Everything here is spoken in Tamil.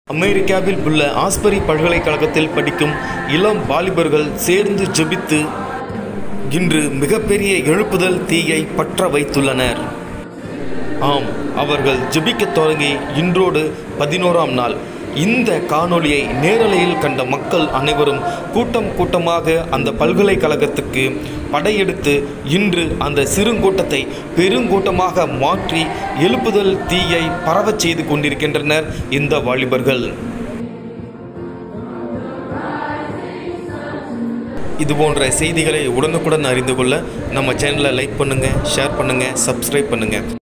அமெரிக்காவில் உள்ள ஆஸ்பரி பல்கலைக்கழகத்தில் படிக்கும் இளம் வாலிபர்கள் சேர்ந்து ஜெபித்து இன்று மிகப்பெரிய எழுப்புதல் தீயை பற்ற வைத்துள்ளனர் ஆம் அவர்கள் ஜெபிக்கத் தொடங்கி இன்றோடு பதினோராம் நாள் இந்த காணொளியை நேரலையில் கண்ட மக்கள் அனைவரும் கூட்டம் கூட்டமாக அந்த பல்கலைக்கழகத்துக்கு படையெடுத்து இன்று அந்த சிறுங்கூட்டத்தை பெருங்கூட்டமாக மாற்றி எழுப்புதல் தீயை பரவச் செய்து கொண்டிருக்கின்றனர் இந்த வாலிபர்கள் இது போன்ற செய்திகளை உடனுக்குடன் அறிந்து கொள்ள நம்ம சேனலை லைக் பண்ணுங்கள் ஷேர் பண்ணுங்கள் சப்ஸ்கிரைப் பண்ணுங்கள்